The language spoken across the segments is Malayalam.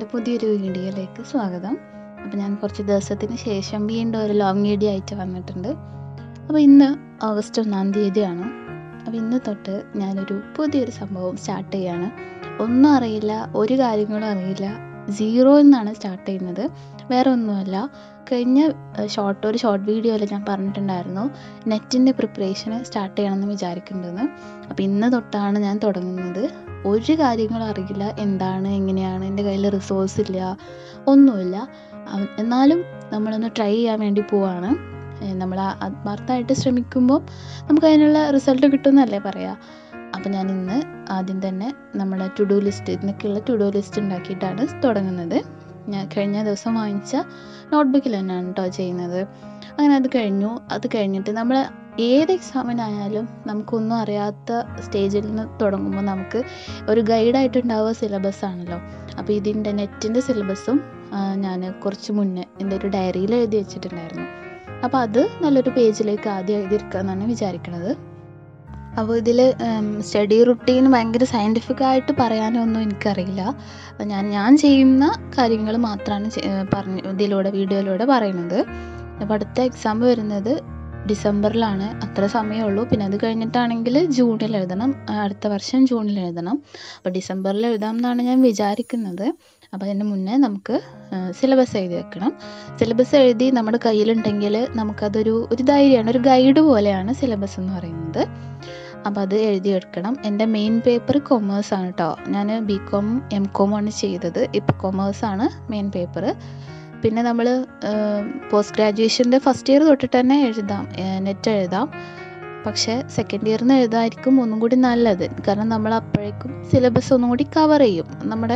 പുതിയൊരു വീഡിയോയിലേക്ക് സ്വാഗതം അപ്പോൾ ഞാൻ കുറച്ച് ദിവസത്തിന് ശേഷം വീണ്ടും ഒരു ലോങ് വീഡിയോ ആയിട്ട് വന്നിട്ടുണ്ട് അപ്പോൾ ഇന്ന് ഓഗസ്റ്റ് ഒന്നാം തീയതിയാണ് അപ്പോൾ ഇന്ന് തൊട്ട് ഞാനൊരു പുതിയൊരു സംഭവം സ്റ്റാർട്ട് ചെയ്യാണ് ഒന്നും അറിയില്ല ഒരു കാര്യങ്ങളും അറിയില്ല സീറോ എന്നാണ് സ്റ്റാർട്ട് ചെയ്യുന്നത് വേറെ ഒന്നുമല്ല കഴിഞ്ഞ ഷോർട്ട് ഒരു ഷോർട്ട് വീഡിയോയിൽ ഞാൻ പറഞ്ഞിട്ടുണ്ടായിരുന്നു നെറ്റിൻ്റെ പ്രിപ്പറേഷന് സ്റ്റാർട്ട് ചെയ്യണമെന്ന് വിചാരിക്കുന്നുണ്ടെന്ന് അപ്പോൾ ഇന്ന് തൊട്ടാണ് ഞാൻ തുടങ്ങുന്നത് ഒരു കാര്യങ്ങളും അറിയില്ല എന്താണ് എങ്ങനെയാണ് എൻ്റെ കയ്യിൽ റിസോഴ്സ് ഇല്ല ഒന്നുമില്ല അവ- എന്നാലും നമ്മളൊന്ന് ട്രൈ ചെയ്യാൻ വേണ്ടി പോവാണ് ഏഹ് നമ്മൾ ആത്മാർത്ഥമായിട്ട് ശ്രമിക്കുമ്പോൾ നമുക്ക് അതിനുള്ള റിസൾട്ട് കിട്ടുമെന്നല്ലേ പറയാ അപ്പം ഞാൻ ഇന്ന് ആദ്യം തന്നെ നമ്മളെ ടു ഡു ലിസ്റ്റ് ഇതിനൊക്കെയുള്ള ടു ഡു ലിസ്റ്റ് ഉണ്ടാക്കിയിട്ടാണ് തുടങ്ങുന്നത് ഞാൻ കഴിഞ്ഞ ദിവസം വാങ്ങിച്ച നോട്ട്ബുക്കിൽ തന്നെയാണ് കേട്ടോ ചെയ്യുന്നത് അങ്ങനെ അത് കഴിഞ്ഞു അത് കഴിഞ്ഞിട്ട് നമ്മൾ ഏത് എക്സാമിനായാലും നമുക്കൊന്നും അറിയാത്ത സ്റ്റേജിൽ നിന്ന് തുടങ്ങുമ്പോൾ നമുക്ക് ഒരു ഗൈഡായിട്ടുണ്ടാവുക സിലബസ് ആണല്ലോ അപ്പോൾ ഇതിൻ്റെ നെറ്റിൻ്റെ സിലബസും ഞാൻ കുറച്ച് മുന്നേ എൻ്റെ ഒരു ഡയറിയിൽ എഴുതി വെച്ചിട്ടുണ്ടായിരുന്നു അപ്പോൾ അത് നല്ലൊരു പേജിലേക്ക് ആദ്യം എഴുതിയിരിക്കാമെന്നാണ് വിചാരിക്കുന്നത് അപ്പോൾ ഇതിൽ സ്റ്റഡി റുട്ടീൻ ഭയങ്കര സയൻറ്റിഫിക് ആയിട്ട് പറയാനൊന്നും എനിക്കറിയില്ല അപ്പോൾ ഞാൻ ഞാൻ ചെയ്യുന്ന കാര്യങ്ങൾ മാത്രമാണ് ചെ- ഏഹ് പറഞ്ഞ് ഇതിലൂടെ വീഡിയോയിലൂടെ പറയുന്നത് അപ്പോൾ അടുത്ത എക്സാം വരുന്നത് ഡിസംബറിലാണ് അത്ര സമയമുള്ളൂ പിന്നെ അത് കഴിഞ്ഞിട്ടാണെങ്കിൽ ജൂണിൽ എഴുതണം ആ, അടുത്ത വർഷം ജൂണിൽ എഴുതണം അപ്പോൾ ഡിസംബറിൽ എഴുതാം എന്നാണ് ഞാൻ വിചാരിക്കുന്നത് അപ്പോൾ അതിന് മുന്നേ നമുക്ക് സിലബസ് എഴുതി വെക്കണം സിലബസ് എഴുതി നമ്മുടെ കയ്യിലുണ്ടെങ്കിൽ നമുക്കതൊരു ഒരു ധൈര്യമാണ് ഒരു ഗൈഡ് പോലെയാണ് സിലബസ് എന്ന് പറയുന്നത് അപ്പോൾ അത് എഴുതിയെടുക്കണം എൻ്റെ മെയിൻ പേപ്പർ കൊമേഴ്സ് ആണ് കേട്ടോ ഞാൻ ബി കോം എം കോം ആണ് ചെയ്തത് ഇപ്പോൾ കൊമേഴ്സ് ആണ് മെയിൻ പേപ്പർ പിന്നെ നമ്മൾ പോസ്റ്റ് ഗ്രാജുവേഷൻ്റെ ഫസ്റ്റ് ഇയർ തൊട്ടിട്ട് തന്നെ എഴുതാം നെറ്റ് എഴുതാം പക്ഷേ സെക്കൻഡ് ഇയറിൽ നിന്ന് എഴുതായിരിക്കും ഒന്നും കൂടി നല്ലത് കാരണം നമ്മൾ അപ്പോഴേക്കും സിലബസ് ഒന്നും കൂടി കവർ ചെയ്യും നമ്മുടെ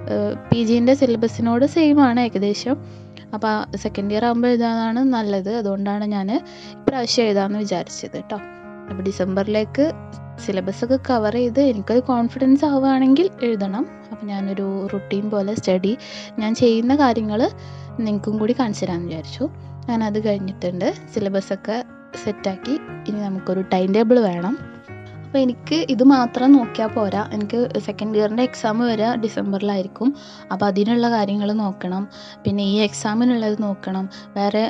പി ജിൻ്റെ സിലബസിനോട് സെയിം ആണ് ഏകദേശം അപ്പോൾ സെക്കൻഡ് ഇയർ ആകുമ്പോൾ എഴുതാനാണ് നല്ലത് അതുകൊണ്ടാണ് ഞാൻ ഇപ്രാവശ്യം എഴുതാമെന്ന് വിചാരിച്ചത് കേട്ടോ അപ്പോൾ ഡിസംബറിലേക്ക് സിലബസ് ഒക്കെ കവർ ചെയ്ത് എനിക്കൊരു കോൺഫിഡൻസ് ആവുകയാണെങ്കിൽ എഴുതണം അപ്പോൾ ഞാനൊരു റുട്ടീൻ പോലെ സ്റ്റഡി ഞാൻ ചെയ്യുന്ന കാര്യങ്ങൾ നിങ്ങൾക്കും കൂടി കാണിച്ചു തരാമെന്ന് വിചാരിച്ചു ഞാൻ അത് കഴിഞ്ഞിട്ടുണ്ട് സിലബസ് ഒക്കെ സെറ്റാക്കി ഇനി നമുക്കൊരു ടൈം ടേബിൾ വേണം അപ്പോൾ എനിക്ക് ഇത് മാത്രം നോക്കിയാൽ പോരാ എനിക്ക് സെക്കൻഡ് ഇയറിൻ്റെ എക്സാം വരെ ഡിസംബറിലായിരിക്കും അപ്പോൾ അതിനുള്ള കാര്യങ്ങൾ നോക്കണം പിന്നെ ഈ എക്സാമിനുള്ളത് നോക്കണം വേറെ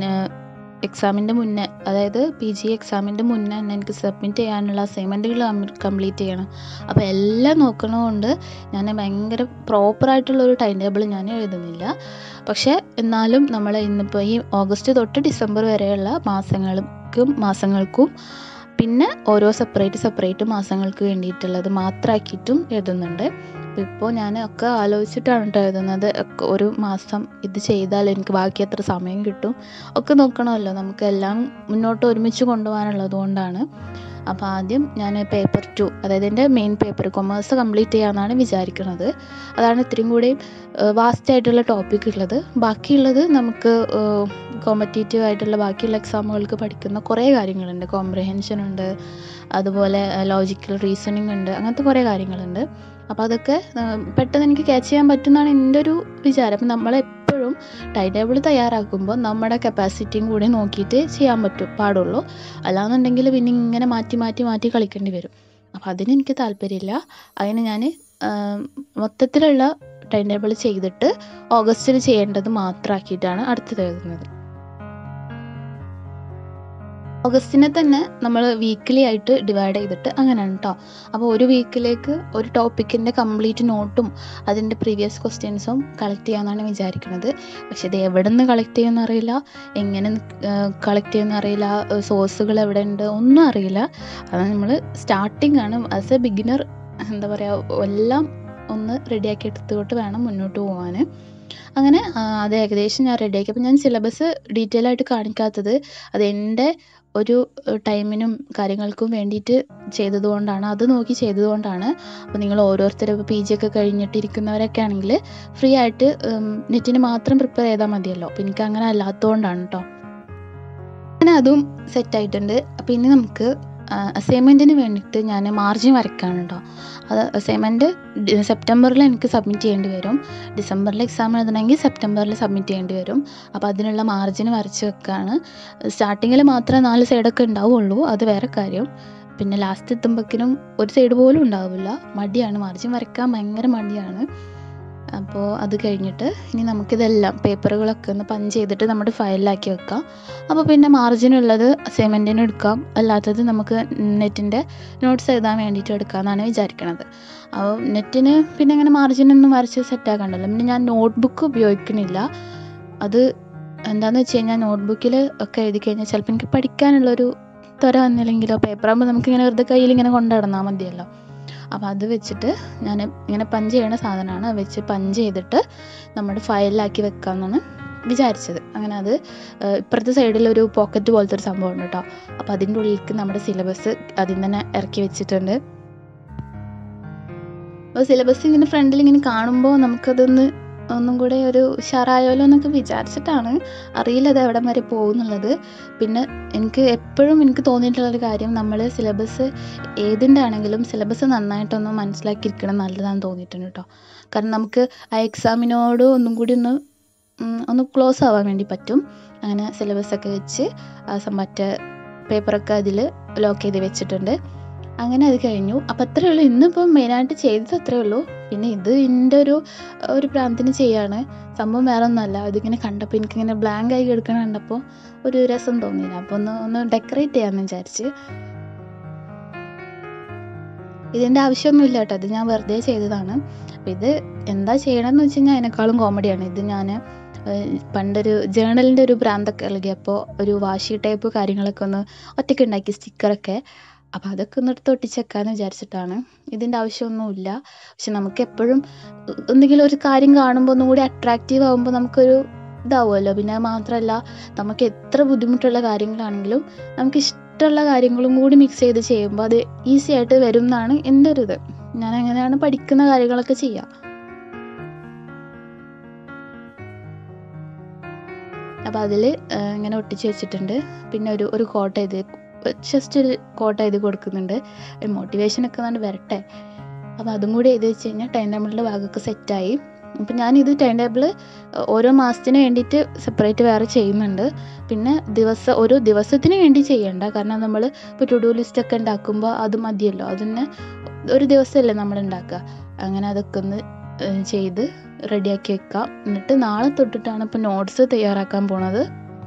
എക്സാമിൻ്റെ മുന്നേ അതായത് പി ജി എക്സാമിൻ്റെ മുന്നേ തന്നെ എനിക്ക് സബ്മിറ്റ് ചെയ്യാനുള്ള അസൈൻമെൻറ്റുകൾ കംപ്ലീറ്റ് ചെയ്യണം അപ്പോൾ എല്ലാം നോക്കണതുകൊണ്ട് ഞാൻ ഭയങ്കര പ്രോപ്പറായിട്ടുള്ള ഒരു ടൈം ടേബിൾ ഞാൻ എഴുതുന്നില്ല പക്ഷേ എന്നാലും നമ്മൾ ഇന്നിപ്പോൾ ഈ ഓഗസ്റ്റ് തൊട്ട് ഡിസംബർ വരെയുള്ള മാസങ്ങൾക്കും മാസങ്ങൾക്കും പിന്നെ ഓരോ സെപ്പറേറ്റ് സെപ്പറേറ്റ് മാസങ്ങൾക്ക് വേണ്ടിയിട്ടുള്ളത് മാത്രമാക്കിയിട്ടും എഴുതുന്നുണ്ട് ഇപ്പോൾ ഞാൻ ഒക്കെ ആലോചിച്ചിട്ടാണ് കേട്ടോ എഴുതുന്നത് ഒക്കെ ഒരു മാസം ഇത് ചെയ്താൽ എനിക്ക് ബാക്കി എത്ര സമയം കിട്ടും ഒക്കെ നോക്കണമല്ലോ നമുക്ക് എല്ലാം മുന്നോട്ട് ഒരുമിച്ച് കൊണ്ടുപോകാനുള്ളത് കൊണ്ടാണ് അപ്പോൾ ആദ്യം ഞാൻ പേപ്പർ ടു അതായത് എൻ്റെ മെയിൻ പേപ്പർ കൊമേഴ്സ് കംപ്ലീറ്റ് ചെയ്യാമെന്നാണ് വിചാരിക്കുന്നത് അതാണ് ഇത്രയും കൂടി വാസ്റ്റ് ആയിട്ടുള്ള ടോപ്പിക് ഉള്ളത് ബാക്കിയുള്ളത് നമുക്ക് കോമ്പറ്റേറ്റീവ് ആയിട്ടുള്ള ബാക്കിയുള്ള എക്സാമുകൾക്ക് പഠിക്കുന്ന കുറേ കാര്യങ്ങളുണ്ട് കോംപ്രിഹെൻഷൻ ഉണ്ട് അതുപോലെ ലോജിക്കൽ റീസണിങ് ഉണ്ട് അങ്ങനത്തെ കുറേ കാര്യങ്ങളുണ്ട് അപ്പോൾ അതൊക്കെ ആ, പെട്ടെന്ന് എനിക്ക് ക്യാച്ച് ചെയ്യാൻ പറ്റുമെന്നാണ് എൻ്റെ ഒരു വിചാരം അപ്പം നമ്മളെപ്പോഴും ടൈം ടേബിൾ തയ്യാറാക്കുമ്പോൾ നമ്മുടെ കപ്പാസിറ്റിയും കൂടി നോക്കിയിട്ട് ചെയ്യാൻ പറ്റും പാടുള്ളൂ അല്ലാന്നുണ്ടെങ്കിൽ പിന്നെ ഇങ്ങനെ മാറ്റി മാറ്റി മാറ്റി കളിക്കേണ്ടി വരും അപ്പോൾ അതിന് എനിക്ക് താല്പര്യമില്ല അതിന് ഞാൻ മൊത്തത്തിലുള്ള ടൈം ടേബിൾ ചെയ്തിട്ട് ഓഗസ്റ്റിൽ ചെയ്യേണ്ടത് മാത്രമാക്കിയിട്ടാണ് അടുത്തത് എഴുതുന്നത് ഓഗസ്റ്റിനെ തന്നെ നമ്മൾ വീക്കിലി ആയിട്ട് ഡിവൈഡ് ചെയ്തിട്ട് അങ്ങനെയാണ് കേട്ടോ അപ്പോൾ ഒരു വീക്കിലേക്ക് ഒരു ടോപ്പിക്കിൻ്റെ കംപ്ലീറ്റ് നോട്ടും അതിൻ്റെ പ്രീവിയസ് ക്വസ്റ്റ്യൻസും കളക്ട് ചെയ്യാമെന്നാണ് വിചാരിക്കുന്നത് പക്ഷെ ഇത് എവിടെ നിന്ന് കളക്ട് ചെയ്യുമെന്ന് അറിയില്ല എങ്ങനെ കളക്ട് ചെയ്യുമെന്ന് അറിയില്ല സോഴ്സുകൾ എവിടെ ഉണ്ട് ഒന്നും അറിയില്ല അത് നമ്മൾ സ്റ്റാർട്ടിംഗ് ആണ് ആസ് എ ബിഗിനർ എന്താ പറയുക എല്ലാം ഒന്ന് റെഡിയാക്കി എടുത്തുകൊണ്ട് വേണം മുന്നോട്ട് പോകാൻ അങ്ങനെ ആ, അത് ഏകദേശം ഞാൻ റെഡിയാക്കി അപ്പോൾ ഞാൻ സിലബസ് ഡീറ്റെയിൽ ആയിട്ട് കാണിക്കാത്തത് അത് എൻ്റെ ഒരു ടൈമിനും കാര്യങ്ങൾക്കും വേണ്ടിയിട്ട് ചെയ്തതുകൊണ്ടാണ് അത് നോക്കി ചെയ്തതുകൊണ്ടാണ് അപ്പോൾ നിങ്ങൾ ഓരോരുത്തരും ഇപ്പോൾ പി ജി ഒക്കെ കഴിഞ്ഞിട്ടിരിക്കുന്നവരൊക്കെ ആണെങ്കിൽ ഫ്രീ ആയിട്ട് നെറ്റിന് മാത്രം പ്രിപ്പയർ ചെയ്താൽ മതിയല്ലോ അപ്പോൾ എനിക്ക് അങ്ങനെ അല്ലാത്തതുകൊണ്ടാണ് കേട്ടോ അങ്ങനെ അതും സെറ്റായിട്ടുണ്ട് അപ്പോൾ ഇനി നമുക്ക് അസൈൻമെൻറ്റിന് വേണ്ടിയിട്ട് ഞാൻ മാർജിൻ വരയ്ക്കാണ് കേട്ടോ അത് അസൈൻമെൻറ്റ് സെപ്റ്റംബറിൽ എനിക്ക് സബ്മിറ്റ് ചെയ്യേണ്ടി വരും ഡിസംബറിൽ എക്സാം എഴുതണമെങ്കിൽ സെപ്റ്റംബറിൽ സബ്മിറ്റ് ചെയ്യേണ്ടി വരും അപ്പോൾ അതിനുള്ള മാർജിൻ വരച്ച് വെക്കാണ് സ്റ്റാർട്ടിങ്ങിൽ മാത്രമേ നാല് സൈഡൊക്കെ ഉണ്ടാവുള്ളൂ അത് വേറെ കാര്യം പിന്നെ ലാസ്റ്റ് എത്തുമ്പോഴേക്കിനും ഒരു സൈഡ് പോലും ഉണ്ടാവില്ല മടിയാണ് മാർജിൻ വരയ്ക്കാൻ ഭയങ്കര മടിയാണ് അപ്പോൾ അത് കഴിഞ്ഞിട്ട് ഇനി നമുക്കിതെല്ലാം പേപ്പറുകളൊക്കെ ഒന്ന് പഞ്ച് ചെയ്തിട്ട് നമ്മുടെ ഫയലിലാക്കി വെക്കാം അപ്പോൾ പിന്നെ മാർജിൻ ഉള്ളത് അസൈൻമെൻറ്റിന് എടുക്കാം അല്ലാത്തത് നമുക്ക് നെറ്റിൻ്റെ നോട്ട്സ് എഴുതാൻ വേണ്ടിയിട്ട് എടുക്കാമെന്നാണ് വിചാരിക്കണത് അപ്പോൾ നെറ്റിന് പിന്നെ അങ്ങനെ മാർജിനൊന്നും വരച്ച് സെറ്റാക്കണ്ടല്ലോ പിന്നെ ഞാൻ നോട്ട്ബുക്ക് ഉപയോഗിക്കണില്ല അത് എന്താണെന്ന് വെച്ച് കഴിഞ്ഞാൽ നോട്ട്ബുക്കിൽ ഒക്കെ എഴുതി കഴിഞ്ഞാൽ ചിലപ്പോൾ എനിക്ക് പഠിക്കാനുള്ളൊരു ത്വര വന്നില്ലെങ്കിലോ പേപ്പറാകുമ്പോൾ നമുക്കിങ്ങനെ വെറുതെ കയ്യിൽ ഇങ്ങനെ കൊണ്ടു നടന്നാൽ മതിയല്ലോ അപ്പോൾ അത് വെച്ചിട്ട് ഞാൻ ഇങ്ങനെ പഞ്ച് ചെയ്യണ സാധനമാണ് അത് വെച്ച് പഞ്ച് ചെയ്തിട്ട് നമ്മുടെ ഫയലിലാക്കി വെക്കാമെന്നാണ് വിചാരിച്ചത് അങ്ങനെ അത് ഏഹ്, ഇപ്പുറത്തെ സൈഡിൽ ഒരു പോക്കറ്റ് പോലത്തെ ഒരു സംഭവം ഉണ്ട് കേട്ടോ അപ്പോൾ അതിൻ്റെ ഉള്ളിലേക്ക് നമ്മുടെ സിലബസ് അതിൽ തന്നെ ഇറക്കി വെച്ചിട്ടുണ്ട് അപ്പോൾ സിലബസ് ഇങ്ങനെ ഫ്രണ്ടിൽ ഇങ്ങനെ കാണുമ്പോൾ നമുക്കതൊന്ന് ഒന്നും കൂടെ ഒരു ഉഷാറായാലോ എന്നൊക്കെ വിചാരിച്ചിട്ടാണ് അറിയില്ല അത് എവിടം വരെ പോകുന്നുള്ളത് പിന്നെ എനിക്ക് എപ്പോഴും എനിക്ക് തോന്നിയിട്ടുള്ളൊരു കാര്യം നമ്മൾ സിലബസ് ഏതിൻ്റെ ആണെങ്കിലും സിലബസ് നന്നായിട്ടൊന്ന് മനസ്സിലാക്കിയിരിക്കണം നല്ലതാണെന്ന് തോന്നിയിട്ടുണ്ട് കേട്ടോ കാരണം നമുക്ക് ആ എക്സാമിനോട് ഒന്നും കൂടി ഒന്ന് ഉം, ഒന്ന് ക്ലോസ് ആവാൻ വേണ്ടി പറ്റും അങ്ങനെ സിലബസ് ഒക്കെ വെച്ച് ആ സം- മറ്റേ പേപ്പറൊക്കെ അതിൽ ലോക്ക് ചെയ്ത് വെച്ചിട്ടുണ്ട് അങ്ങനെ അത് കഴിഞ്ഞു അപ്പം അത്രേ ഉള്ളൂ ഇന്നിപ്പം മെയിനായിട്ട് ചെയ്തത് അത്രേ ഉള്ളൂ പിന്നെ ഇത് എൻ്റെ ഒരു ഒരു പ്രാന്തിന് ചെയ്യാണ് സംഭവം വേറെ ഒന്നുമല്ല ഇതിങ്ങനെ കണ്ടപ്പോൾ എനിക്കിങ്ങനെ ബ്ലാങ്ക് ആയി കിടക്കണ കണ്ടപ്പോൾ ഒരു രസം തോന്നിയില്ല അപ്പോൾ ഒന്ന് ഒന്ന് ഡെക്കറേറ്റ് ചെയ്യാമെന്ന് വിചാരിച്ച് ഇതിൻ്റെ ആവശ്യമൊന്നുമില്ല കേട്ടോ ഇത് ഞാൻ വെറുതെ ചെയ്തതാണ് അപ്പോൾ ഇത് എന്താ ചെയ്യണമെന്ന് വെച്ച് കഴിഞ്ഞാൽ അതിനേക്കാളും കോമഡിയാണ് ഇത് ഞാൻ പണ്ടൊരു ജേണലിൻ്റെ ഒരു ഭ്രാന്തൊക്കെ ഇളകിയപ്പോൾ ഒരു വാശി ടൈപ്പ് കാര്യങ്ങളൊക്കെ ഒന്ന് ഒറ്റയ്ക്ക് ഉണ്ടാക്കി സ്റ്റിക്കറൊക്കെ അപ്പോൾ അതൊക്കെ ഒന്ന് എടുത്ത് ഒട്ടിച്ചേക്കാന്ന് വിചാരിച്ചിട്ടാണ് ഇതിൻ്റെ ആവശ്യമൊന്നുമില്ല പക്ഷെ നമുക്ക് എപ്പോഴും എന്തെങ്കിലും ഒരു കാര്യം കാണുമ്പോൾ ഒന്നും കൂടി അട്രാക്റ്റീവ് ആകുമ്പോൾ നമുക്കൊരു ഇതാവുമല്ലോ പിന്നെ അത് മാത്രമല്ല നമുക്ക് എത്ര ബുദ്ധിമുട്ടുള്ള കാര്യങ്ങളാണെങ്കിലും നമുക്ക് ഇഷ്ടമുള്ള കാര്യങ്ങളും കൂടി മിക്സ് ചെയ്ത് ചെയ്യുമ്പോൾ അത് ഈസി ആയിട്ട് വരും എന്നാണ് എൻ്റെ ഒരു ഇത് ഞാൻ അങ്ങനെയാണ് പഠിക്കുന്ന കാര്യങ്ങളൊക്കെ ചെയ്യുക അപ്പോൾ അതിൽ ഇങ്ങനെ ഒട്ടിച്ച് വെച്ചിട്ടുണ്ട് പിന്നെ ഒരു ഒരു കോട്ട ഇത് ജസ്റ്റ് ഒരു കോട്ട ഇത് കൊടുക്കുന്നുണ്ട് മോട്ടിവേഷൻ ഒക്കെ കണ്ട് വരട്ടെ അപ്പോൾ അതും കൂടി എഴുതി വെച്ച് കഴിഞ്ഞാൽ ടൈം ടേബിളിൻ്റെ ഭാഗമൊക്കെ സെറ്റായി അപ്പം ഞാനിത് ടൈം ടേബിൾ ഓരോ മാസത്തിന് വേണ്ടിയിട്ട് സെപ്പറേറ്റ് വേറെ ചെയ്യുന്നുണ്ട് പിന്നെ ദിവസം ഓരോ ദിവസത്തിന് വേണ്ടി ചെയ്യണ്ട കാരണം നമ്മൾ ഇപ്പോൾ ടു ഡു ലിസ്റ്റ് ഒക്കെ ഉണ്ടാക്കുമ്പോൾ അത് മതിയല്ലോ അതിന് ഒരു ദിവസമല്ലേ നമ്മൾ ഉണ്ടാക്കുക അങ്ങനെ അതൊക്കെ ഒന്ന് ഏഹ്, ചെയ്ത് റെഡിയാക്കി വെക്കാം എന്നിട്ട് നാളെ തൊട്ടിട്ടാണ് ഇപ്പോൾ നോട്ട്സ് തയ്യാറാക്കാൻ പോണത്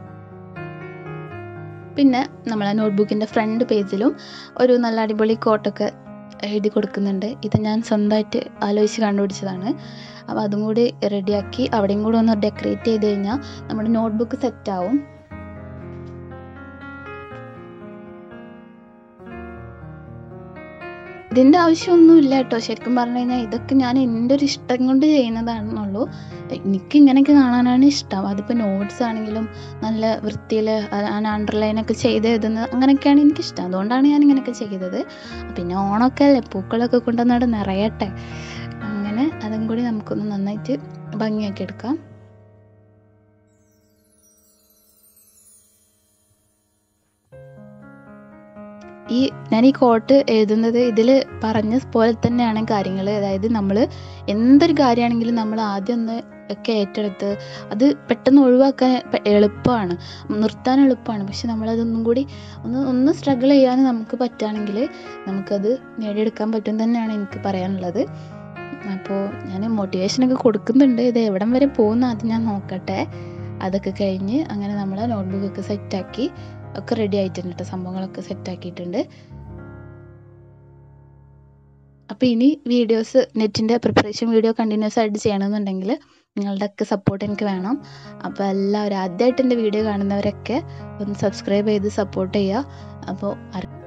പിന്നെ നമ്മളെ നോട്ട്ബുക്കിൻ്റെ ഫ്രണ്ട് പേജിലും ഒരു നല്ല അടിപൊളി കോട്ടൊക്കെ എഴുതി കൊടുക്കുന്നുണ്ട് ഇത് ഞാൻ സ്വന്തമായിട്ട് ആലോചിച്ച് കണ്ടുപിടിച്ചതാണ് അപ്പോൾ അതും കൂടി റെഡിയാക്കി അവിടെയും കൂടി ഒന്ന് ഡെക്കറേറ്റ് ചെയ്ത് കഴിഞ്ഞാൽ നമ്മുടെ നോട്ട്ബുക്ക് സെറ്റാവും ഇതിൻ്റെ ആവശ്യമൊന്നുമില്ല കേട്ടോ ശരിക്കും പറഞ്ഞു കഴിഞ്ഞാൽ ഇതൊക്കെ ഞാൻ എൻ്റെ ഒരു ഇഷ്ടം കൊണ്ട് ചെയ്യുന്നതാണെന്നുള്ളൂ എനിക്ക് ഇങ്ങനെയൊക്കെ കാണാനാണ് ഇഷ്ടം അതിപ്പോൾ നോട്ട്സ് ആണെങ്കിലും നല്ല വൃത്തിയിൽ ഞാൻ അണ്ടർലൈനൊക്കെ ചെയ്ത് എഴുതുന്നത് അങ്ങനെയൊക്കെയാണ് എനിക്കിഷ്ടം അതുകൊണ്ടാണ് ഞാൻ ഇങ്ങനെയൊക്കെ ചെയ്തത് പിന്നെ ഓണമൊക്കെ അല്ലേ പൂക്കളൊക്കെ കൊണ്ടുവന്നിട്ട് നിറയട്ടെ അങ്ങനെ അതും കൂടി നമുക്കൊന്ന് നന്നായിട്ട് ഭംഗിയാക്കി എടുക്കാം ഈ ഞാൻ ഈ കോട്ട് എഴുതുന്നത് ഇതിൽ പറഞ്ഞ പോലെ തന്നെയാണ് കാര്യങ്ങൾ അതായത് നമ്മൾ എന്തൊരു കാര്യമാണെങ്കിലും നമ്മൾ ആദ്യം ഒന്ന് ഒക്കെ ഏറ്റെടുത്ത് അത് പെട്ടെന്ന് ഒഴിവാക്കാൻ പെ- എളുപ്പമാണ് നിർത്താൻ എളുപ്പമാണ് പക്ഷെ നമ്മളതൊന്നും കൂടി ഒന്ന് ഒന്ന് സ്ട്രഗിൾ ചെയ്യാൻ നമുക്ക് പറ്റുകയാണെങ്കിൽ നമുക്കത് നേടിയെടുക്കാൻ പറ്റും തന്നെയാണ് എനിക്ക് പറയാനുള്ളത് അപ്പോൾ ഞാൻ മോട്ടിവേഷനൊക്കെ കൊടുക്കുന്നുണ്ട് ഇത് എവിടം വരെ പോകുന്ന ആദ്യം ഞാൻ നോക്കട്ടെ അതൊക്കെ കഴിഞ്ഞ് അങ്ങനെ നമ്മൾ നോട്ട്ബുക്കൊക്കെ സെറ്റാക്കി ഒക്കെ റെഡി ആയിട്ടുണ്ട് കേട്ടോ സംഭവങ്ങളൊക്കെ സെറ്റാക്കിയിട്ടുണ്ട് അപ്പോൾ ഇനി വീഡിയോസ് നെറ്റിൻ്റെ പ്രിപ്പറേഷൻ വീഡിയോ കണ്ടിന്യൂസ് ആയിട്ട് ചെയ്യണമെന്നുണ്ടെങ്കിൽ നിങ്ങളുടെയൊക്കെ സപ്പോർട്ട് എനിക്ക് വേണം അപ്പോൾ എല്ലാവരും ആദ്യമായിട്ട് എൻ്റെ വീഡിയോ കാണുന്നവരൊക്കെ ഒന്ന് സബ്സ്ക്രൈബ് ചെയ്ത് സപ്പോർട്ട് ചെയ്യുക അപ്പോൾ